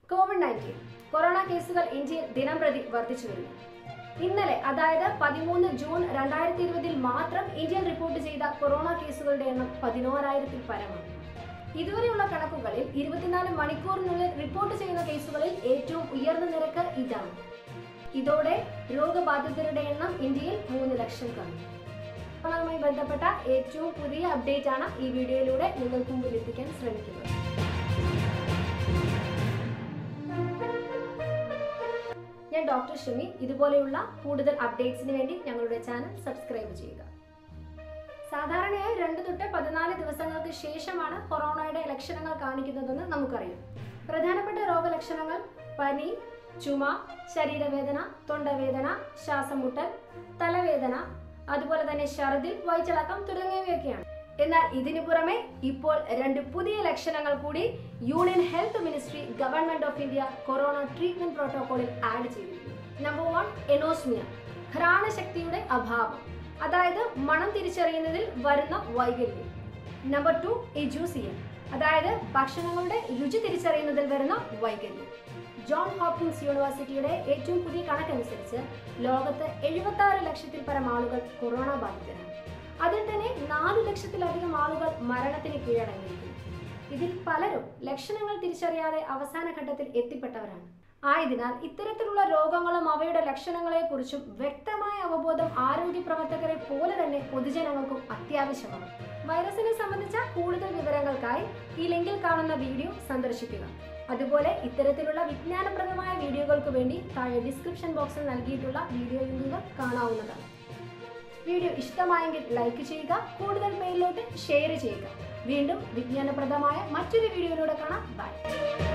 Covid nineteen corona കേസുകൾ ഇന്ത്യയിൽ ദിനംപ്രതി വർദ്ധിച്ചു വരുന്നു ഇന്നലെ അതായത് പതിമൂന്ന് ജൂൺ രണ്ടായിരത്തി ഇരുപതിൽ മാത്രം ഇന്ത്യയിൽ റിപ്പോർട്ട് ചെയ്ത കൊറോണ കേസുകളുടെ എണ്ണം പതിനോരായിരത്തിൽ പരമാണ് ഇതുവരെയുള്ള കണക്കുകളിൽ ഇരുപത്തിനാല് മണിക്കൂറിനുള്ളിൽ റിപ്പോർട്ട് ചെയ്യുന്ന കേസുകളിൽ ഏറ്റവും ഉയർന്ന നിരക്ക് ഇതാണ് ഇതോടെ രോഗബാധിതരുടെ എണ്ണം ഇന്ത്യയിൽ മൂന്ന് ലക്ഷം കവിഞ്ഞു കൊറോണയുമായി ബന്ധപ്പെട്ട ഏറ്റവും പുതിയ അപ്ഡേറ്റ് ആണ് ഈ വീഡിയോയിലൂടെ നിങ്ങൾക്ക് മുമ്പിൽ എത്തിക്കാൻ ശ്രമിക്കുന്നത് ഞാൻ ഡോക്ടർ ഷമി ഇതുപോലെയുള്ള കൂടുതൽ അപ്ഡേറ്റ്സിന് വേണ്ടി ഞങ്ങളുടെ ചാനൽ സബ്സ്ക്രൈബ് ചെയ്യുക സാധാരണയായി രണ്ട് തൊട്ട് പതിനാല് ദിവസങ്ങൾക്ക് ശേഷമാണ് കൊറോണയുടെ ലക്ഷണങ്ങൾ കാണിക്കുന്നതെന്ന് നമുക്കറിയാം പ്രധാനപ്പെട്ട രോഗലക്ഷണങ്ങൾ പനി ചുമ ശരീരവേദന തൊണ്ടവേദന ശ്വാസം മുട്ടൽ തലവേദന അതുപോലെ തന്നെ ഛർദിൽ വയറ്റിളക്കം തുടങ്ങിയവയൊക്കെയാണ് എന്നാൽ ഇതിനു പുറമെ ഇപ്പോൾ രണ്ട് പുതിയ ലക്ഷണങ്ങൾ കൂടി union health ministry government of India corona treatment പ്രോട്ടോകോളിൽ ആഡ് ചെയ്തിരിക്കുന്നു നമ്പർ വൺ എനോസ്മിയ ഘ്രാണശക്തിയുടെ അഭാവം അതായത് മണം തിരിച്ചറിയുന്നതിൽ വരുന്ന വൈകല്യം നമ്പർ ടു എജൂസിയം അതായത് ഭക്ഷണങ്ങളുടെ രുചി തിരിച്ചറിയുന്നതിൽ വരുന്ന വൈകല്യം ജോൺ ഹോപ്കിൻസ് യൂണിവേഴ്സിറ്റിയുടെ ഏറ്റവും പുതിയ കണക്കനുസരിച്ച് ലോകത്ത് എഴുപത്തി ആറ് ലക്ഷത്തിൽ പരം ആളുകൾ കൊറോണ ബാധിതരാണ് അതിൽ തന്നെ നാല് ലക്ഷത്തിലധികം ആളുകൾ മരണത്തിന് കീഴടങ്ങിയിരിക്കുന്നു ഇതിൽ പലരും ലക്ഷണങ്ങൾ തിരിച്ചറിയാതെ അവസാന ഘട്ടത്തിൽ എത്തിപ്പെട്ടവരാണ് ആയതിനാൽ ഇത്തരത്തിലുള്ള രോഗങ്ങളും അവയുടെ ലക്ഷണങ്ങളെക്കുറിച്ചും വ്യക്തമായ അവബോധം ആരോഗ്യ പ്രവർത്തകരെ പോലെ തന്നെ പൊതുജനങ്ങൾക്കും അത്യാവശ്യമാണ് വൈറസിനെ സംബന്ധിച്ച കൂടുതൽ വിവരങ്ങൾക്കായി ഈ ലിങ്കിൽ കാണുന്ന വീഡിയോ സന്ദർശിക്കുക അതുപോലെ ഇത്തരത്തിലുള്ള വിജ്ഞാനപ്രദമായ വീഡിയോകൾക്ക് വേണ്ടി താഴെ ഡിസ്ക്രിപ്ഷൻ ബോക്സിൽ നൽകിയിട്ടുള്ള വീഡിയോ ലിങ്കുകൾ കാണാവുന്നതാണ് വീഡിയോ ഇഷ്ടമായെങ്കിൽ ലൈക്ക് ചെയ്യുക കൂടുതൽ പേരിലോട്ട് ഷെയർ ചെയ്യുക വീണ്ടും വിജ്ഞാനപ്രദമായ മറ്റൊരു വീഡിയോയിലൂടെ കാണാം ബൈ